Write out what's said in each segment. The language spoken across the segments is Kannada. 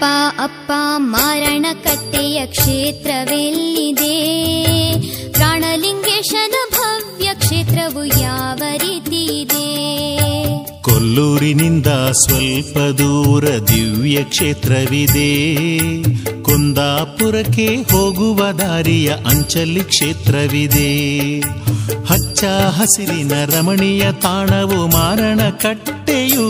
ಅಪ್ಪ ಅಪ್ಪ ಮಾರಣಕಟ್ಟೆಯ ಕ್ಷೇತ್ರವೆಲ್ಲಿದೆ ಪ್ರಾಣಲಿಂಗೇಶನ ಭವ್ಯ ಕ್ಷೇತ್ರವು ಯಾವ ರೀತಿ ಇದೆ ಕೊಲ್ಲೂರಿನಿಂದ ಸ್ವಲ್ಪ ದೂರ ದಿವ್ಯ ಕ್ಷೇತ್ರವಿದೆ ಕುಂದಾಪುರಕ್ಕೆ ಹೋಗುವ ದಾರಿಯ ಅಂಚಲಿ ಕ್ಷೇತ್ರವಿದೆ ಹಚ್ಚ ಹಸಿರಿನ ರಮಣೀಯ ತಾಣವು ಮಾರಣ ಕಟ್ಟೆಯು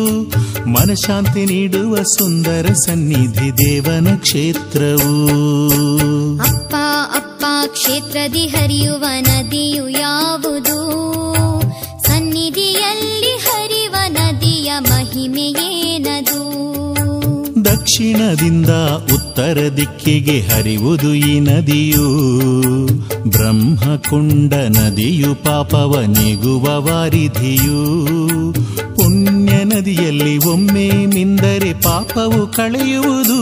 ಮನಶಾಂತಿ ನೀಡುವ ಸುಂದರ ಸನ್ನಿಧಿ ದೇವನ ಕ್ಷೇತ್ರವು ಅಪ್ಪ ಅಪ್ಪ ಕ್ಷೇತ್ರದಿ ಹರಿಯುವ ನದಿಯು ಯಾವುದು ಸನ್ನಿಧಿಯಲ್ಲಿ ಹರಿವ ನದಿಯ ಮಹಿಮೆಯೇನದು ದಕ್ಷಿಣದಿಂದ ಉತ್ತರ ದಿಕ್ಕಿಗೆ ಹರಿವುದು ಈ ನದಿಯು ಬ್ರಹ್ಮಕುಂಡ ನದಿಯು ಪಾಪವ ನೀಗುವ ವಾರಿಧಿಯು ಪುಣ್ಯ ನದಿಯಲ್ಲಿ ಒಮ್ಮೆ ಮಿಂದರೆ ಪಾಪವು ಕಳೆಯುವುದು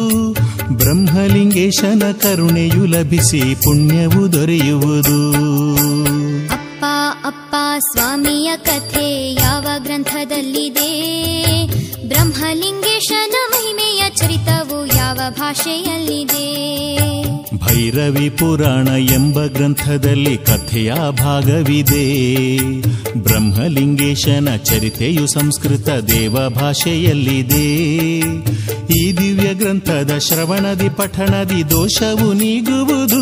ಬ್ರಹ್ಮಲಿಂಗೇಶನ ಕರುಣೆಯು ಲಭಿಸಿ ಪುಣ್ಯವು ದೊರೆಯುವುದು ಅಪ್ಪ ಅಪ್ಪ ಸ್ವಾಮಿಯ ಕಥೆ ಯಾವ ಗ್ರಂಥದಲ್ಲಿದೆ ಬ್ರಹ್ಮಲಿಂಗೇಶನ ಮಹಿಮೆಯ ಚರಿತವು ಯಾವ ಭಾಷೆಯಲ್ಲಿದೆ ಭೈರವಿ ಪುರಾಣ ಎಂಬ ಗ್ರಂಥದಲ್ಲಿ ಕಥೆಯ ಭಾಗವಿದೆ ಬ್ರಹ್ಮಲಿಂಗೇಶನ ಚರಿತೆಯು ಸಂಸ್ಕೃತ ದೇವ ಭಾಷೆಯಲ್ಲಿದೆ ಈ ದಿವ್ಯ ಗ್ರಂಥದ ಶ್ರವಣದಿ ಪಠಣದಿ ದೋಷವು ನೀಗುವುದು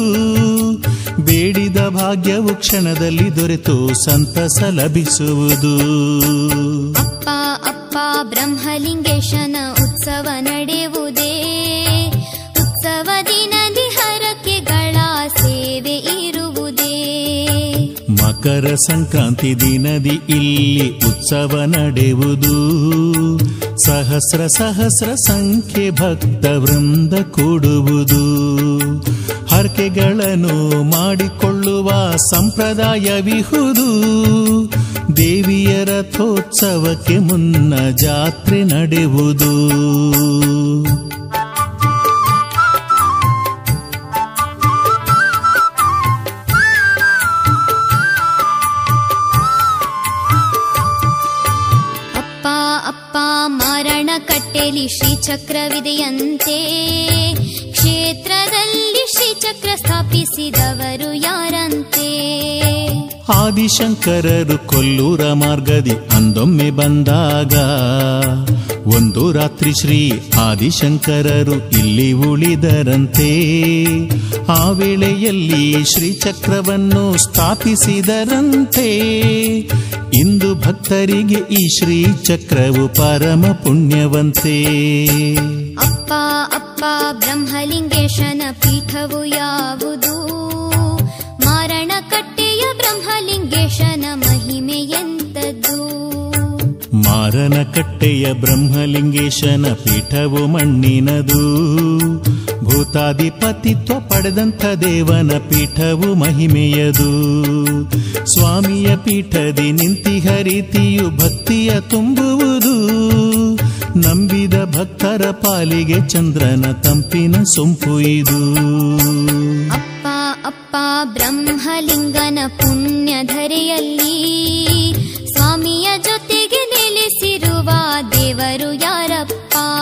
ಬೇಡಿದ ಭಾಗ್ಯವು ಕ್ಷಣದಲ್ಲಿ ದೊರೆತು ಸಂತಸ ಲಭಿಸುವುದು ಅಪ್ಪ ಅಪ್ಪ ಬ್ರಹ್ಮಲಿಂಗೇಶನ ಉತ್ಸವ ನಡೆಯುವುದೇ ಉತ್ಸವ ದಿನದಿ ಹರಕೆಗಳ ಸೇವೆ ಇರುವುದೇ ಮಕರ ಸಂಕ್ರಾಂತಿ ದಿನದಿ ಇಲ್ಲಿ ಉತ್ಸವ ನಡೆಯುವುದು ಸಹಸ್ರ ಸಹಸ್ರ ಸಂಖ್ಯೆ ಭಕ್ತ ವೃಂದ ಕೂಡುವುದು ಹರಕೆಗಳನ್ನು ಮಾಡಿಕೊಳ್ಳುವ ಸಂಪ್ರದಾಯವಿಹುದು ದೇವಿಯ ರಥೋತ್ಸವಕ್ಕೆ ಮುನ್ನ ಜಾತ್ರೆ ನಡೆಯುವುದು ಅಪ್ಪ ಅಪ್ಪ ಮಾರಣ ಕಟ್ಟೆಲಿ ಶ್ರೀಚಕ್ರವಿದೆಯಂತೆ ಕ್ಷೇತ್ರದಲ್ಲಿ ಶ್ರೀಚಕ್ರ ಸ್ಥಾಪಿಸಿದವರು ಯಾರಂತೆ ಆದಿಶಂಕರರು ಕೊಲ್ಲೂರ ಮಾರ್ಗದಿ ಅಂದೊಮ್ಮೆ ಬಂದಾಗ ಒಂದು ರಾತ್ರಿ ಶ್ರೀ ಆದಿಶಂಕರರು ಇಲ್ಲಿ ಉಳಿದರಂತೆ ಆ ವೇಳೆಯಲ್ಲಿ ಶ್ರೀಚಕ್ರವನ್ನು ಸ್ಥಾಪಿಸಿದರಂತೆ ಇಂದು ಭಕ್ತರಿಗೆ ಈ ಶ್ರೀಚಕ್ರವು ಪರಮ ಪುಣ್ಯವಂತೆ ಅಪ್ಪ ಅಪ್ಪ ಬ್ರಹ್ಮಲಿಂಗೇಶನ ಪೀಠವು ಯಾವುದು ಮಾರಣ ಕಟ್ಟೆಯ ಬ್ರಹ್ಮಲಿಂಗೇಶನ ಮಹಿಮೆ ಎಂತದ್ದು ಮಾರನಕಟ್ಟೆಯ ಬ್ರಹ್ಮಲಿಂಗೇಶನ ಪೀಠವು ಮಣ್ಣಿನದು ಭೂತಾಧಿಪತಿತ್ವ ಪಡೆದಂಥ ದೇವನ ಪೀಠವು ಮಹಿಮೆಯದು ಸ್ವಾಮಿಯ ಪೀಠದಿ ನಿಂತಿಹ ರೀತಿಯು ಭಕ್ತಿಯ ತುಂಬುವುದು ನಂಬಿದ ಭಕ್ತರ ಪಾಲಿಗೆ ಚಂದ್ರನ ತಂಪಿನ ಸೊಂಪು ಇದು ಅಪ್ಪ ಅಪ್ಪ ಬ್ರಹ್ಮಲಿಂಗನ ಪುಣ್ಯಧರೆಯಲ್ಲಿ ಸ್ವಾಮಿಯ ಜೊತೆಗೆ ನೆಲೆಸಿರುವ ದೇವರು ಯಾರಪ್ಪ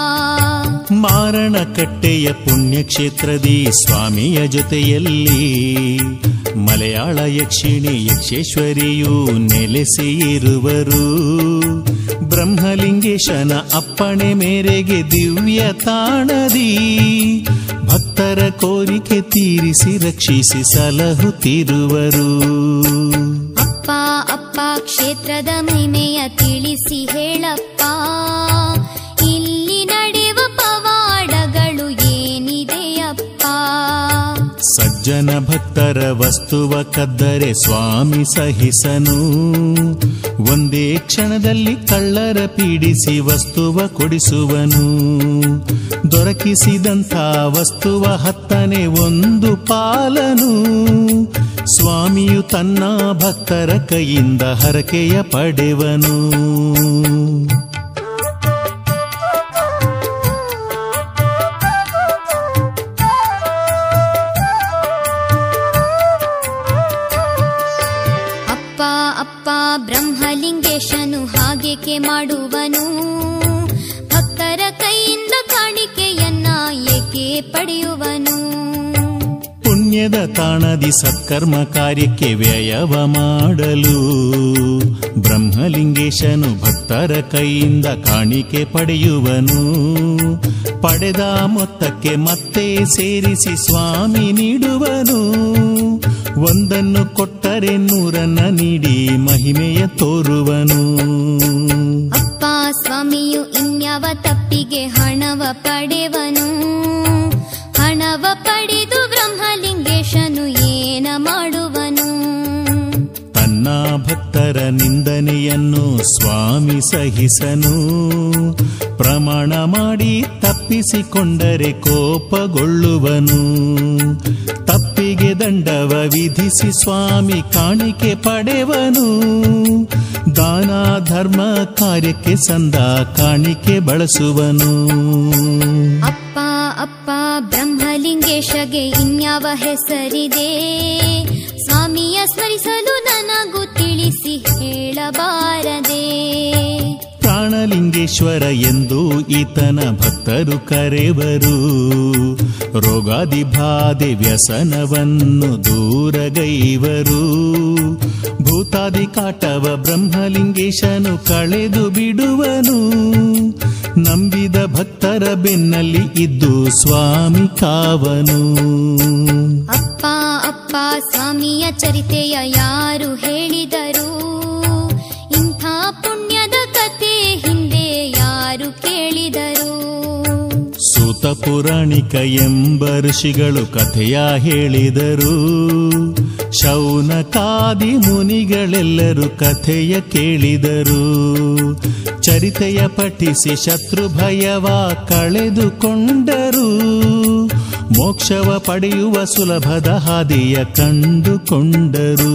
ಮಾರಣಕಟ್ಟೆಯ ಪುಣ್ಯಕ್ಷೇತ್ರದಿ ಸ್ವಾಮಿಯ ಜೊತೆಯಲ್ಲಿ ಮಲಯಾಳ ಯಕ್ಷಿಣಿ ಯಕ್ಷೇಶ್ವರಿಯು ನೆಲೆಸಿ ಇರುವರು ಬ್ರಹ್ಮಲಿಂಗೇಶನ ಅಪ್ಪಣೆ ಮೇರೆಗೆ ದಿವ್ಯ ತಾಣದಿ ಭಕ್ತರ ಕೋರಿಕೆ ತೀರಿಸಿ ರಕ್ಷಿಸಿ ಸಲಹುತ್ತಿರುವರು ಅಪ್ಪ ಅಪ್ಪ ಕ್ಷೇತ್ರದ ಮಹಿಮೆಯ ತಿಳಿಸಿ ಹೇಳಪ್ಪ ಇಲ್ಲಿ ನಡೆಯುವ ಪವಾಡಗಳು ಏನಿದೆಯಪ್ಪ ಸಜ್ಜನ ಭಕ್ತರ ವಸ್ತುವ ಕದ್ದರೆ ಸ್ವಾಮಿ ಸಹಿಸನು ಒಂದೇ ಕ್ಷಣದಲ್ಲಿ ಕಳ್ಳರ ಪೀಡಿಸಿ ವಸ್ತುವ ಕೊಡಿಸುವನು ದೊರಕಿಸಿದಂಥ ವಸ್ತುವ ಹತ್ತನೆ ಒಂದು ಪಾಲನು ಸ್ವಾಮಿಯು ತನ್ನ ಭಕ್ತರ ಕೈಯಿಂದ ಹರಕೆಯ ಪಡೆವನು ಅಪ್ಪ ಅಪ್ಪ ಬ್ರಹ್ಮಲಿಂಗೇಶನು ಹಾಗೇಕೆ ಮಾಡುವನು ಭಕ್ತರ ಕೈಯಿಂದ ಕಾಣಿಕೆ ಪಡೆಯುವನು ಪುಣ್ಯದ ತಾಣದಿ ಸತ್ಕರ್ಮ ಕಾರ್ಯಕ್ಕೆ ವ್ಯಯವ ಮಾಡಲು ಬ್ರಹ್ಮಲಿಂಗೇಶನು ಭಕ್ತರ ಕೈಯಿಂದ ಕಾಣಿಕೆ ಪಡೆಯುವನು ಪಡೆದ ಮೊತ್ತಕ್ಕೆ ಮತ್ತೆ ಸೇರಿಸಿ ಸ್ವಾಮಿ ನೀಡುವನು ಒಂದನ್ನು ಕೊಟ್ಟರೆ ನೂರನ್ನ ನೀಡಿ ಮಹಿಮೆಯ ತೋರುವನು ಅಪ್ಪ ಸ್ವಾಮಿಯು ಇನ್ಯಾವ ತಪ್ಪಿಗೆ ಹಣವ ಪಡೆವನು ಹಣವ ಪಡೆದು ಬ್ರಹ್ಮಲಿಂಗೇಶನು ಏನ ಮಾಡುವನು ತನ್ನ ಭಕ್ತರ ನಿಂದನೆಯನ್ನು ಸ್ವಾಮಿ ಸಹಿಸನು ಪ್ರಮಾಣ ಮಾಡಿ ತಪ್ಪಿಸಿಕೊಂಡರೆ ಕೋಪಗೊಳ್ಳುವನು ತಪ್ಪಿಗೆ ದಂಡವ ವಿಧಿಸಿ ಸ್ವಾಮಿ ಕಾಣಿಕೆ ಪಡೆವನು ದಾನ ಧರ್ಮ ಕಾರ್ಯಕ್ಕೆ ಸಂದ ಕಾಣಿಕೆ ಬಳಸುವನು ಅಪ್ಪ ಅಪ್ಪ ಬ್ರಹ್ಮಲಿಂಗೇಶಗೆ ಇನ್ಯಾವ ಹೆಸರಿದೆ ಸ್ವಾಮಿಯ ಸ್ಮರಿಸಲು ನನಗೂ ತಿಳಿಸಿ ಹೇಳಬಾರದೆ ಪ್ರಾಣಲಿಂಗೇಶ್ವರ ಎಂದು ಈತನ ಭಕ್ತರು ಕರೆವರು ರೋಗಾದಿ ಬಾಧೆ ವ್ಯಸನವನ್ನು ದೂರಗೈವರು ಭೂತಾದಿ ಕಾಟವ ಬ್ರಹ್ಮಲಿಂಗೇಶನು ಕಳೆದು ಬಿಡುವನು ನಂಬಿದ ಭಕ್ತರ ಬೆನ್ನಲ್ಲಿ ಇದ್ದು ಸ್ವಾಮಿ ಕಾವನು ಅಪ್ಪ ಅಪ್ಪ ಸ್ವಾಮಿಯ ಚರಿತೆಯ ಯಾರು ಹೇಳಿದರು ಇಂಥ ಪುಣ್ಯದ ಕತೆ ಹಿಂದೆ ಯಾರು ಕೇಳಿದರು ಸೂತ ಪುರಾಣಿಕ ಎಂಬ ಋಷಿಗಳು ಕಥೆಯ ಹೇಳಿದರು ಶೌನಕಾದಿ ಮುನಿಗಳೆಲ್ಲರೂ ಕಥೆಯ ಕೇಳಿದರು ಚರಿತೆಯ ಪಠಿಸಿ ಶತ್ರು ಭಯವ ಕಳೆದುಕೊಂಡರು ಮೋಕ್ಷವ ಪಡೆಯುವ ಸುಲಭದ ಹಾದಿಯ ಕಂಡುಕೊಂಡರು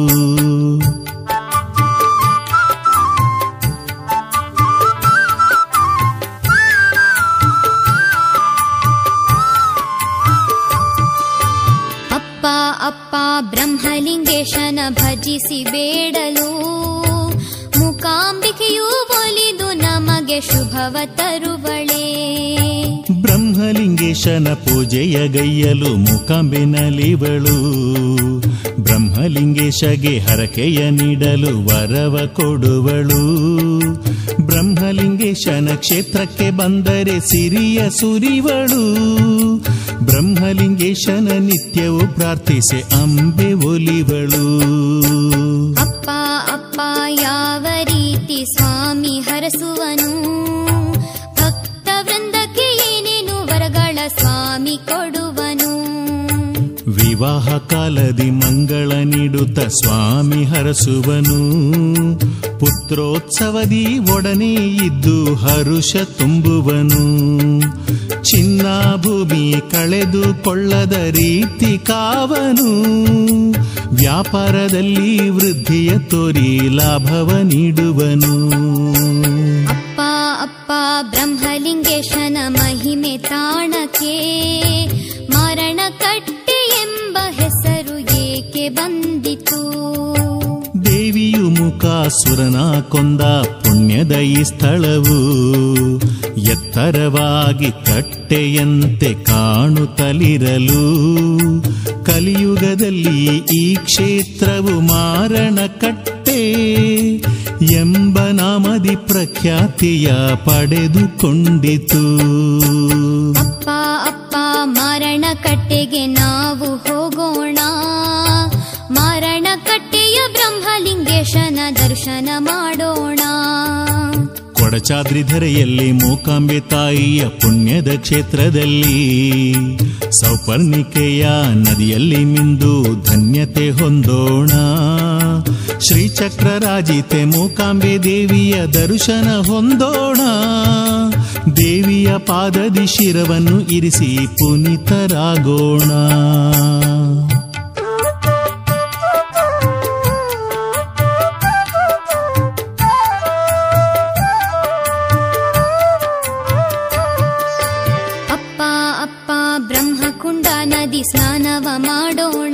ಅಪ್ಪ ಅಪ್ಪ ಬ್ರಹ್ಮಲಿಂಗೇಶನ ಭಜಿಸಿ ಬೇಡಲು ಮೂಕಾಂಬಿಕೆಯು ಒಲಿದು ನಮಗೆ ಶುಭವ ತರುವಳೆ ಬ್ರಹ್ಮಲಿಂಗೇಶನ ಪೂಜೆಯ ಗೈಯಲು ಮುಖಂಬಿನಲಿವಳು ಬ್ರಹ್ಮಲಿಂಗೇಶಗೆ ಹರಕೆಯ ನೀಡಲು ವರವ ಕೊಡುವಳು ಬ್ರಹ್ಮಲಿಂಗೇಶನ ಕ್ಷೇತ್ರಕ್ಕೆ ಬಂದರೆ ಸಿರಿಯ ಸುರಿವಳು ಬ್ರಹ್ಮಲಿಂಗೇಶನ ನಿತ್ಯವೂ ಪ್ರಾರ್ಥಿಸಿ ಅಂಬೆ ಒಲಿವಳು ಅಪ್ಪ ಅಪ್ಪ ಯಾವ ರೀತಿ ಸ್ವಾಮಿ ಹರಸುವನು ಭಕ್ತ ವೃಂದಕ್ಕೆ ಏನೇನು ವರಗಳ ಸ್ವಾಮಿ ಕೊಡುವನು ವಿವಾಹ ಕಾಲದಿ ಮಂಗಳ ನೀಡುತ್ತ ಸ್ವಾಮಿ ಹರಸುವನು ಪುತ್ರೋತ್ಸವದಿ ಒಡನೆ ಇದ್ದು ಹರುಷ ತುಂಬುವನು ಚಿನ್ನ ಭೂಮಿ ಕಳೆದುಕೊಳ್ಳದ ರೀತಿ ಕಾವನು ವ್ಯಾಪಾರದಲ್ಲಿ ವೃದ್ಧಿಯ ತೋರಿ ಲಾಭವ ನೀಡುವನು ಅಪ್ಪ ಅಪ್ಪ ಬ್ರಹ್ಮಲಿಂಗೇಶನ ಮಹಿಮೆ ತಾಣಕ್ಕೆ ಮರಣ ಕಟ್ಟೆ ಎಂಬ ಹೆಸರು ಏಕೆ ಬಂದಿತು ದೇವಿಯು ಮುಖಾಸುರನ ಕೊಂದ ಪುಣ್ಯದ ಈ ಸ್ಥಳವು ಎತ್ತರವಾಗಿ ಕಟ್ಟೆಯಂತೆ ಕಾಣುತ್ತಲಿರಲು ಕಲಿಯುಗದಲ್ಲಿ ಈ ಕ್ಷೇತ್ರವು ಮಾರಣ ಕಟ್ಟೆ ಎಂಬ ನಾಮದಿ ಪ್ರಖ್ಯಾತಿಯ ಪಡೆದುಕೊಂಡಿತು ಅಪ್ಪ ಅಪ್ಪ ಮರಣ ಕಟ್ಟೆಗೆ ನಾವು ಹೋಗೋಣ ಮರಣ ಕಟ್ಟೆಯ ಬ್ರಹ್ಮಲಿಂಗೇಶನ ದರ್ಶನ ಮಾಡೋಣ ಕೊಡಚಾದ್ರಿ ಧರೆಯಲ್ಲಿ ಮೂಕಾಂಬೆ ತಾಯಿಯ ಪುಣ್ಯದ ಕ್ಷೇತ್ರದಲ್ಲಿ ಸೌಪರ್ಣಿಕೆಯ ನದಿಯಲ್ಲಿ ಮಿಂದು ಧನ್ಯತೆ ಹೊಂದೋಣ ಶ್ರೀಚಕ್ರರಾಜಿತೆ ಮೂಕಾಂಬೆ ದೇವಿಯ ದರ್ಶನ ಹೊಂದೋಣ ದೇವಿಯ ಪಾದದಿ ಶಿರವನ್ನು ಇರಿಸಿ ಪುನೀತರಾಗೋಣ ಅಪ್ಪ ಅಪ್ಪ ಬ್ರಹ್ಮಕುಂಡ ನದಿ ಸ್ನಾನವ ಮಾಡೋಣ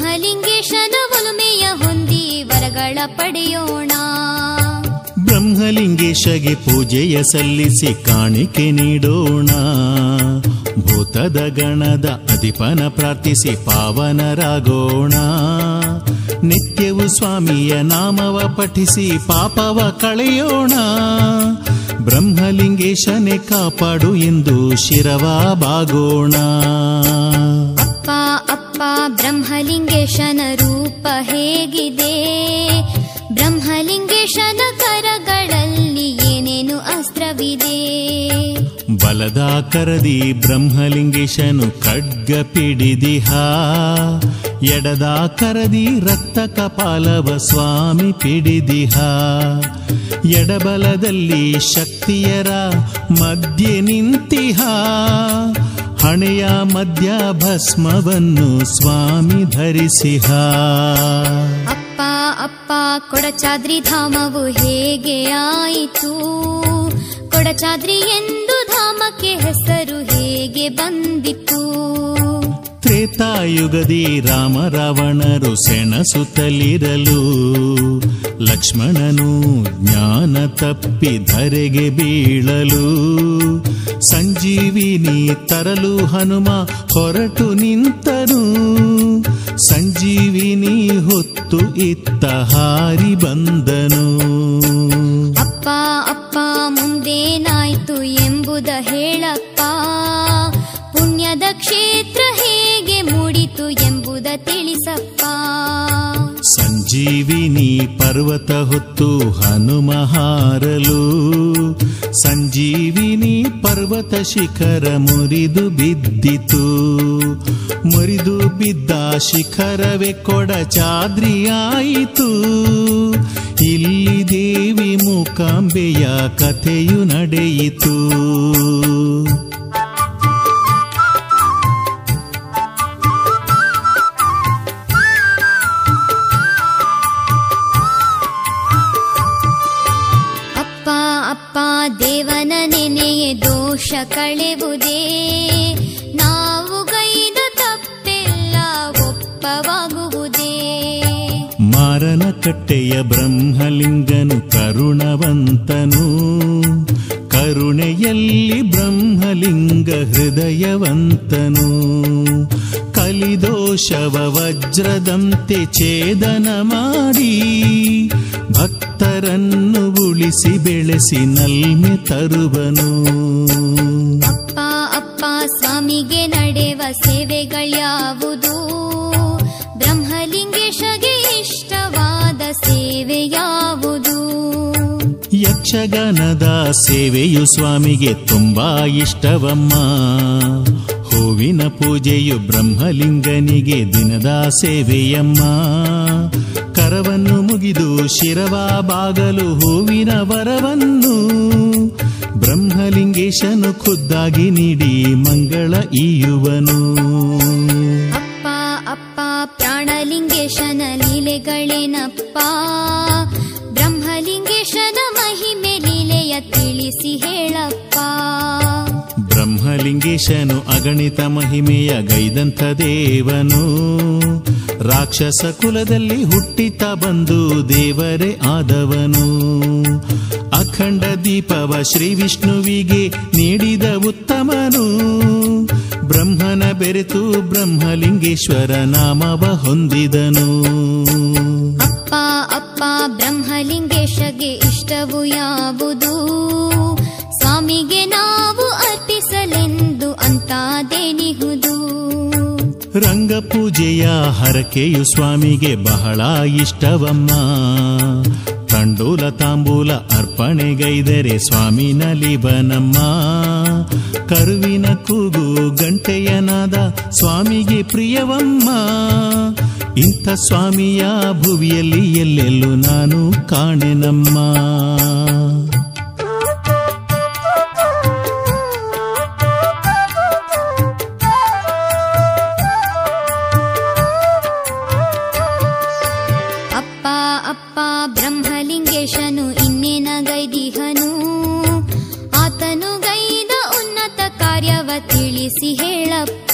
ಬ್ರಹ್ಮಲಿಂಗೇಶನ ಒಲುಮೆಯ ಹೊಂದಿ ವರಗಳ ಪಡೆಯೋಣ ಬ್ರಹ್ಮಲಿಂಗೇಶಗೆ ಪೂಜೆಯ ಸಲ್ಲಿಸಿ ಕಾಣಿಕೆ ನೀಡೋಣ ಭೂತದ ಗಣದ ಅಧಿಪನ ಪ್ರಾರ್ಥಿಸಿ ಪಾವನರಾಗೋಣ ನಿತ್ಯವು ಸ್ವಾಮಿಯ ನಾಮವ ಪಠಿಸಿ ಪಾಪವ ಕಳೆಯೋಣ ಬ್ರಹ್ಮಲಿಂಗೇಶನೇ ಕಾಪಾಡು ಎಂದು ಶಿರವ ಬಾಗೋಣ ಅಪ್ಪ ಅಪ್ಪ ಬ್ರಹ್ಮಲಿಂಗೇಶನ ರೂಪ ಹೇಗಿದೆ ಬ್ರಹ್ಮಲಿಂಗೇಶನ ಕರಗಳಲ್ಲಿ ಏನೇನು ಅಸ್ತ್ರವಿದೆ ಬಲದ ಕರದಿ ಬ್ರಹ್ಮಲಿಂಗೇಶನು ಖಡ್ಗ ಪಿಡಿದಿಹ ಎಡದ ಕರದಿ ರಕ್ತ ಕಪಾಲವ ಸ್ವಾಮಿ ಪಿಡಿದಿಹ ಎಡಬಲದಲ್ಲಿ ಶಕ್ತಿಯರ ಮಧ್ಯೆ ನಿಂತಿಹ ಹಣೆಯ ಮಧ್ಯ ಭಸ್ಮವನ್ನು ಸ್ವಾಮಿ ಧರಿಸಿಹ ಅಪ್ಪ ಅಪ್ಪ ಕೊಡಚಾದ್ರಿ ಧಾಮವು ಹೇಗೆ ಆಯಿತು ಕೊಡಚಾದ್ರಿ ಎಂದು ಧಾಮಕ್ಕೆ ಹೆಸರು ಹೇಗೆ ಬಂದಿತು ತ್ರೇತಾಯುಗದಿ ರಾಮ ರಾವಣರು ಸೆಣಸುತ್ತಲಿರಲು ಲಕ್ಷ್ಮಣನು ಜ್ಞಾನ ತಪ್ಪಿ ಧರೆಗೆ ಬೀಳಲು ಸಂಜೀವಿನಿ ತರಲು ಹನುಮ ಹೊರಟು ನಿಂತನು ಸಂಜೀವಿನಿ ಹೊತ್ತು ಇತ್ತ ಹಾರಿ ಬಂದನು ಅಪ್ಪ ಅಪ್ಪ ಮುಂದೇನಾಯ್ತು ಎಂಬುದ ಹೇಳಪ್ಪ ಪುಣ್ಯದ ಕ್ಷೇತ್ರ ಹೇಗೆ ಮೂಡಿತು ಎಂಬುದ ತಿಳಿಸಪ್ಪ ಸಂಜೀವಿನಿ ಪರ್ವತ ಹೊತ್ತು ಹನುಮ ಹಾರಲು ಸಂಜೀವಿನಿ ಪರ್ವತ ಶಿಖರ ಮುರಿದು ಬಿದ್ದಿತು ಮುರಿದು ಬಿದ್ದ ಶಿಖರವೇ ಕೊಡ ಚಾದ್ರಿಯಾಯಿತು ಇಲ್ಲಿ ದೇವಿ ಮೂಕಾಂಬೆಯ ಕಥೆಯು ನಡೆಯಿತು ಅಪ್ಪ ಅಪ್ಪ ದೇವನ ನೆನೆಯೇ ದೋಷ ಕಳೆವುದೇ ನಾವು ಗೈದ ತಪ್ಪೆಲ್ಲ ಒಪ್ಪವಾಗುವುದೇ ಮಾರನ ಕಟ್ಟೆಯ ಬ್ರಹ್ಮಲಿಂಗನು ಕರುಣವಂತನು ಕರುಣೆಯಲ್ಲಿ ಬ್ರಹ್ಮಲಿಂಗ ಹೃದಯವಂತನು ಕಲಿದೋಷವ ವಜ್ರದಂತೆ ಛೇದನ ಮಾಡಿ ಭಕ್ತರನ್ನು ಉಳಿಸಿ ಬೆಳೆಸಿ ನಲ್ಮೆ ತರುವನು ಅಪ್ಪ ಅಪ್ಪ ಸ್ವಾಮಿಗೆ ನಡೆವ ಸೇವೆಗಳ್ಯಾವುದು ಬ್ರಹ್ಮಲಿಂಗೇಶಗೆ ಇಷ್ಟವಾದ ಸೇವೆ ಯಾವುದು ಯಕ್ಷಗಾನದ ಸೇವೆಯು ಸ್ವಾಮಿಗೆ ತುಂಬಾ ಇಷ್ಟವಮ್ಮ ಹೂವಿನ ಪೂಜೆಯು ಬ್ರಹ್ಮಲಿಂಗನಿಗೆ ದಿನದ ಸೇವೆಯಮ್ಮ ಕರವನ್ನು ಮುಗಿದು ಶಿರವ ಬಾಗಲು ಹೂವಿನ ವರವನ್ನು ಬ್ರಹ್ಮಲಿಂಗೇಶನು ಖುದ್ದಾಗಿ ನೀಡಿ ಮಂಗಳ ಈಯುವನು ಅಪ್ಪ ಅಪ್ಪ ಪ್ರಾಣಲಿಂಗೇಶನ ಲೀಲೆಗಳೇನಪ್ಪ ಬ್ರಹ್ಮಲಿಂಗೇಶನ ಮಹಿಮೆ ಲೀಲೆಯ ತಿಳಿಸಿ ಹೇಳಪ್ಪ ಬ್ರಹ್ಮಲಿಂಗೇಶನು ಅಗಣಿತ ಮಹಿಮೆಯ ಗೈದಂಥ ದೇವನು ರಾಕ್ಷಸ ಕುಲದಲ್ಲಿ ಹುಟ್ಟಿತ ಬಂದು ದೇವರೇ ಆದವನು ಅಖಂಡ ದೀಪವ ಶ್ರೀ ವಿಷ್ಣುವಿಗೆ ನೀಡಿದ ಉತ್ತಮನು ಬ್ರಹ್ಮನ ಬೆರೆತು ಬ್ರಹ್ಮಲಿಂಗೇಶ್ವರ ನಾಮವ ಹೊಂದಿದನು ಅಪ್ಪ ಅಪ್ಪ ಬ್ರಹ್ಮಲಿಂಗೇಶಗೆ ಇಷ್ಟವು ಯಾವುದು ಸ್ವಾಮಿಗೆ ನಾವು ಅರ್ಪಿಸಲೆಂದು ಅಂತಾದೇನಿಹುದು ರಂಗ ಪೂಜೆಯ ಹರಕೆಯು ಸ್ವಾಮಿಗೆ ಬಹಳ ಇಷ್ಟವಮ್ಮ ತಂಡೂಲ ತಾಂಬೂಲ ಅರ್ಪಣೆಗೈದರೆ ಸ್ವಾಮಿ ನಲಿಬನಮ್ಮ ಕರುವಿನ ಕೂಗು ಗಂಟೆಯನಾದ ಸ್ವಾಮಿಗೆ ಪ್ರಿಯವಮ್ಮ ಇಂಥ ಸ್ವಾಮಿಯ ಭುವಿಯಲ್ಲಿ ಎಲ್ಲೆಲ್ಲೂ ನಾನು ಕಾಣೆನಮ್ಮ ಅಪ್ಪ ಅಪ್ಪ ಬ್ರಹ್ಮಲಿಂಗೇಶನು ಇನ್ನೇನ ಗೈದಿಹನು ಆತನು ಗೈದ ಉನ್ನತ ಕಾರ್ಯವ ತಿಳಿಸಿ ಹೇಳಪ್ಪ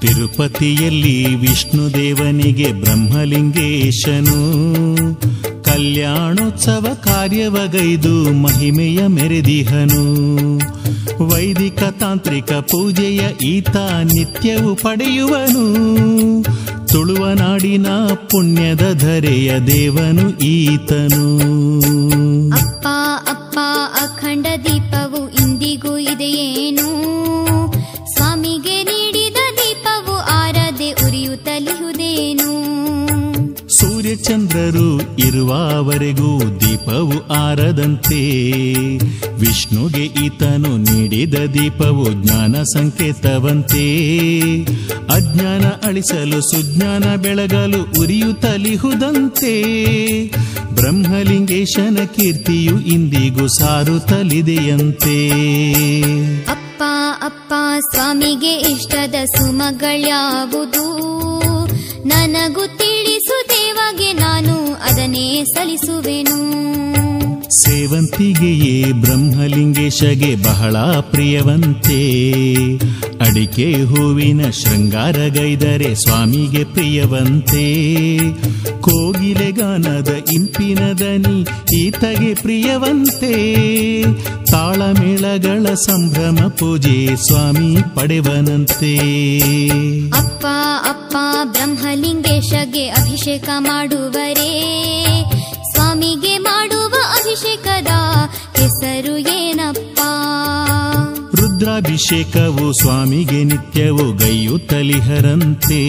ತಿರುಪತಿಯಲ್ಲಿ ವಿಷ್ಣುದೇವನಿಗೆ ಬ್ರಹ್ಮಲಿಂಗೇಶನು ಕಲ್ಯಾಣೋತ್ಸವ ಕಾರ್ಯವಗೈದು ಮಹಿಮೆಯ ಮೆರೆದಿಹನು ವೈದಿಕ ತಾಂತ್ರಿಕ ಪೂಜೆಯ ಈತ ನಿತ್ಯವು ಪಡೆಯುವನು ತುಳುವ ನಾಡಿನ ಪುಣ್ಯದ ಧರೆಯ ದೇವನು ಈತನು ಅಪ್ಪ ಅಪ್ಪ ಅಖಂಡ ದೀಪವು ಇಂದಿಗೂ ಇದೆಯೇನು ಸ್ವಾಮಿಗೆ ನೀಡಿದ ದೀಪವು ಆರದೆ ಉರಿಯುತ್ತಲಿಹುದೇನು ಸೂರ್ಯಚಂದ್ರರು ಇರುವವರೆಗೂ ದೀಪವು ಆರದಂತೆ ವಿಷ್ಣುಗೆ ಈತನು ನೀಡಿದ ದೀಪವು ಜ್ಞಾನ ಸಂಕೇತವಂತೆ ಅಜ್ಞಾನ ಅಳಿಸಲು ಸುಜ್ಞಾನ ಬೆಳಗಲು ಉರಿಯುತ್ತಲಿಹುದಂತೆ ಬ್ರಹ್ಮಲಿಂಗೇಶನ ಕೀರ್ತಿಯು ಇಂದಿಗೂ ಸಾರುತ್ತಲಿದೆಯಂತೆ ಅಪ್ಪ ಅಪ್ಪ ಸ್ವಾಮಿಗೆ ಇಷ್ಟದ ಸುಮಗಳ್ಯಾವುದು ನನಗೂ ತಿಳಿಸು ದೇವಗೆ ನಾನು ಅದನ್ನೇ ಸಲ್ಲಿಸುವೆನು ಸೇವಂತಿಗೆಯೇ ಬ್ರಹ್ಮಲಿಂಗೇಶಗೆ ಬಹಳ ಪ್ರಿಯವಂತೆ ಅಡಿಕೆ ಹೂವಿನ ಶೃಂಗಾರಗೈದರೆ ಸ್ವಾಮಿಗೆ ಪ್ರಿಯವಂತೆ ಕೋಗಿಲೆ ಗಾನದ ಇಂಪಿನ ದನಿ ಈತಗೆ ಪ್ರಿಯವಂತೆ ತಾಳಮೇಳಗಳ ಸಂಭ್ರಮ ಪೂಜೆ ಸ್ವಾಮಿ ಪಡೆವನಂತೆ ಅಪ್ಪ ಅಪ್ಪ ಬ್ರಹ್ಮಲಿಂಗೇಶಗೆ ಅಭಿಷೇಕ ಮಾಡುವರೇ ಸ್ವಾಮಿಗೆ ಮಾಡುವ ಅಭಿಷೇಕದ ಹೆಸರು ಏನಪ್ಪ ರುದ್ರಾಭಿಷೇಕವು ಸ್ವಾಮಿಗೆ ನಿತ್ಯವು ಗೈಯುತ್ತಲಿಹರಂತೆ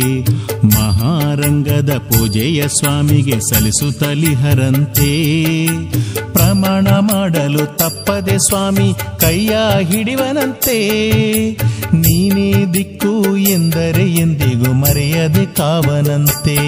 ಮಹಾರಂಗದ ಪೂಜೆಯ ಸ್ವಾಮಿಗೆ ಸಲ್ಲಿಸುತ್ತಲಿಹರಂತೆ ಪ್ರಮಾಣ ಮಾಡಲು ತಪ್ಪದೆ ಸ್ವಾಮಿ ಕೈಯ ಹಿಡಿವನಂತೆ ನೀನೇ ದಿಕ್ಕು ಎಂದರೆ ಎಂದಿಗೂ ಮರೆಯದೆ ಕಾವನಂತೆ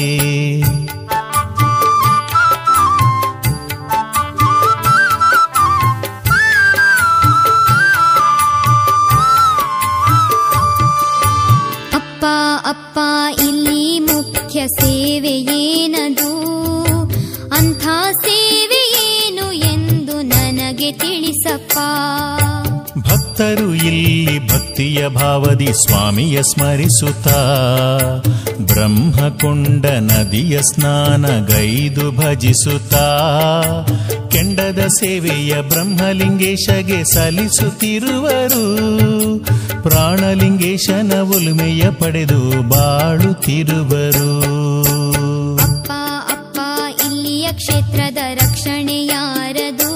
ಅಪ್ಪ ಅಪ್ಪ ಇಲ್ಲಿ ಮುಖ್ಯ ಸೇವೆ ಏನದು ಅಂಥ ಸೇವೆ ಏನು ಎಂದು ನನಗೆ ತಿಳಿಸಪ್ಪ ಭಕ್ತರು ಇಲ್ಲಿ ಭಕ್ತಿಯ ಭಾವದಿ ಸ್ವಾಮಿಯ ಸ್ಮರಿಸುತ್ತಾ ಬ್ರಹ್ಮಕೊಂಡ ನದಿಯ ಸ್ನಾನ ಗೈದು ಭಜಿಸುತ್ತಾ ಕೆಂಡದ ಸೇವೆಯ ಬ್ರಹ್ಮಲಿಂಗೇಶಗೆ ಸಲ್ಲಿಸುತ್ತಿರುವರು ಪ್ರಾಣಲಿಂಗೇಶನ ಒಲುಮೆಯ ಪಡೆದು ಬಾಳುತ್ತಿರುವರು ಅಪ್ಪ ಅಪ್ಪ ಇಲ್ಲಿಯ ಕ್ಷೇತ್ರದ ರಕ್ಷಣೆ ಯಾರದು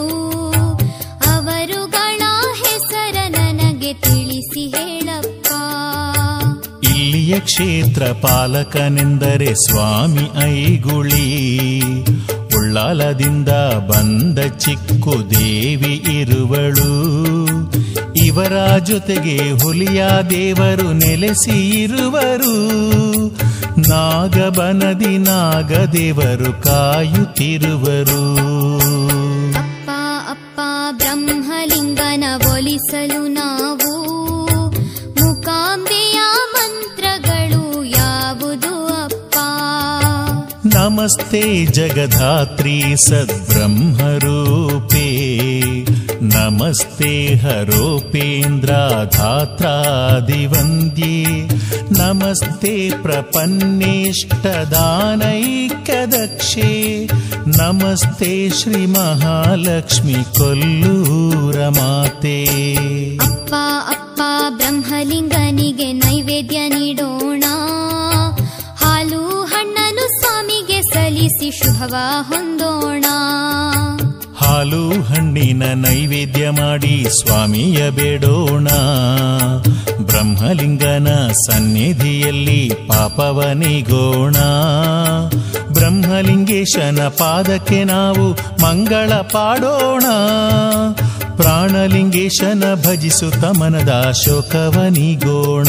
ಅವರುಗಳ ಹೆಸರ ನನಗೆ ತಿಳಿಸಿ ಹೇಳಪ್ಪ ಇಲ್ಲಿಯ ಕ್ಷೇತ್ರ ಪಾಲಕನೆಂದರೆ ಸ್ವಾಮಿ ಐಗುಳಿ ಉಳ್ಳಾಲದಿಂದ ಬಂದ ಚಿಕ್ಕು ದೇವಿ ಇರುವಳು ಇವರ ಜೊತೆಗೆ ಹುಲಿಯ ದೇವರು ನೆಲೆಸಿ ಇರುವರು ನಾಗಬನದಿ ನಾಗದೇವರು ಕಾಯುತ್ತಿರುವರು ಅಪ್ಪ ಅಪ್ಪ ಬ್ರಹ್ಮಲಿಂಗನ ಒಲಿಸಲು ನಾವು ಮುಕಾಂಬೆಯ ಮಂತ್ರಗಳು ಯಾವುದು ಅಪ್ಪ ನಮಸ್ತೆ ಜಗಧಾತ್ರಿ ಸದ್ಬ್ರಹ್ಮರೂಪೇ ನಮಸ್ತೆ ಹರೋಪೇಂದ್ರಾಧಾತ್ರಾದಿವಂದ್ಯೆ ನಮಸ್ತೆ ಪ್ರಪನ್ನೇಷ್ಟದಾನೈಕದಕ್ಷೆ ನಮಸ್ತೆ ಶ್ರೀ ಮಹಾಲಕ್ಷ್ಮಿ ಕೊಲ್ಲೂರ ಮಾತೆ ಅಪ್ಪ ಅಪ್ಪ ಬ್ರಹ್ಮಲಿಂಗನಿಗೆ ನೈವೇದ್ಯ ನೀಡೋಣ ಹಾಲು ಹಣ್ಣನ್ನು ಸ್ವಾಮಿಗೆ ಸಲ್ಲಿಸಿ ಶುಭವ ಹೊಂದೋಣ ಹಾಲು ಹಣ್ಣಿನ ನೈವೇದ್ಯ ಮಾಡಿ ಸ್ವಾಮಿಯ ಬೇಡೋಣ ಬ್ರಹ್ಮಲಿಂಗನ ಸನ್ನಿಧಿಯಲ್ಲಿ ಪಾಪವನಿಗೋಣ ಬ್ರಹ್ಮಲಿಂಗೇಶನ ಪಾದಕ್ಕೆ ನಾವು ಮಂಗಳ ಪಾಡೋಣ ಪ್ರಾಣಲಿಂಗೇಶನ ಭಜಿಸುತ್ತ ಮನದ ಶೋಕವನಿಗೋಣ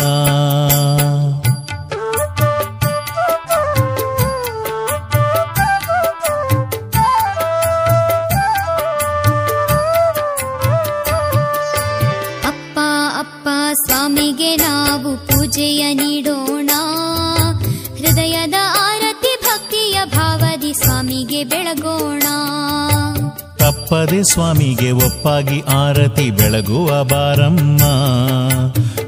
ಅಪ್ಪ ಅಪ್ಪ ಸ್ವಾಮಿಗೆ ನಾವು ಪೂಜೆಯ ನೀಡೋಣ ಹೃದಯದ ಆರತಿ ಭಕ್ತಿಯ ಭಾವದಿ ಸ್ವಾಮಿಗೆ ಬೆಳಗೋಣ ತಪ್ಪದೆ ಸ್ವಾಮಿಗೆ ಒಪ್ಪಾಗಿ ಆರತಿ ಬೆಳಗುವ ಬಾರಮ್ಮ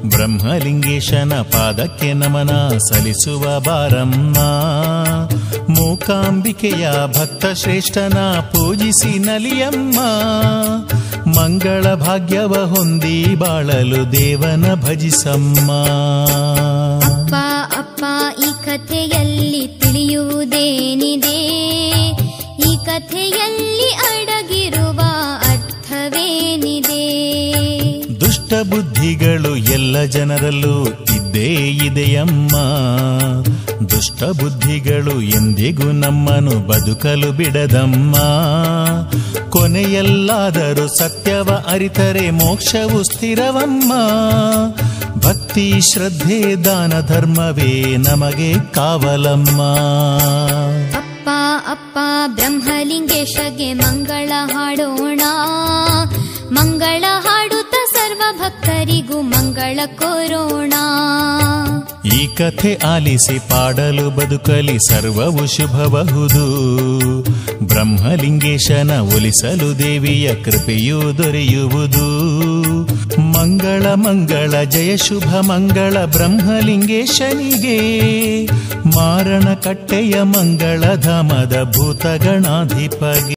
ಬ್ರಹ್ಮಲಿಂಗೇಶನ ಪಾದಕ್ಕೆ ನಮನ ಸಲ್ಲಿಸುವ ಬಾರಮ್ಮ ಮೂಕಾಂಬಿಕೆಯ ಭಕ್ತ ಶ್ರೇಷ್ಠನ ಪೂಜಿಸಿ ನಲಿಯಮ್ಮ ಮಂಗಳ ಭಾಗ್ಯವ ಹೊಂದಿ ಬಾಳಲು ದೇವನ ಭಜಿಸಮ್ಮ ಅಪ್ಪ ಅಪ್ಪ ಈ ಕಥೆಯಲ್ಲಿ ತಿಳಿಯುವುದೇನಿದೆ ಈ ಕಥೆಯಲ್ಲಿ ಅಡಗಿರುವ ಅರ್ಥವೇನಿದೆ ದುಷ್ಟ ಬುದ್ಧಿಗಳು ಎಲ್ಲ ಜನರಲ್ಲೂ ಇದ್ದೇ ಇದೆಯಮ್ಮ ದುಷ್ಟ ಬುದ್ಧಿಗಳು ಎಂದಿಗೂ ನಮ್ಮನ್ನು ಬದುಕಲು ಬಿಡದಮ್ಮ ಕೊನೆಯಲ್ಲಾದರೂ ಸತ್ಯವ ಅರಿತರೆ ಮೋಕ್ಷವು ಸ್ಥಿರವಮ್ಮ ಭಕ್ತಿ ಶ್ರದ್ಧೆ ದಾನ ಧರ್ಮವೇ ನಮಗೆ ಕಾವಲಮ್ಮ ಅಪ್ಪ ಅಪ್ಪ ಬ್ರಹ್ಮಲಿಂಗೇಶಗೆ ಮಂಗಳ ಹಾಡೋಣ ಮಂಗಳ ಹಾಡುತ್ತ ಸರ್ವ ಭಕ್ತರಿಗೂ ಮಂಗಳ ಕೋರೋಣ ಈ ಕಥೆ ಆಲಿಸಿ ಪಾಡಲು ಬದುಕಲಿ ಸರ್ವವು ಶುಭಬಹುದು ಬ್ರಹ್ಮಲಿಂಗೇಶನ ಒಲಿಸಲು ದೇವಿಯ ಕೃಪೆಯೂ ದೊರೆಯುವುದು ಮಂಗಳ ಮಂಗಳ ಜಯ ಶುಭ ಮಂಗಳ ಬ್ರಹ್ಮಲಿಂಗೇಶನಿಗೆ ಮಾರಣ ಕಟ್ಟೆಯ ಮಂಗಳ ಧಾಮದ ಭೂತಗಣಾಧಿಪಗೆ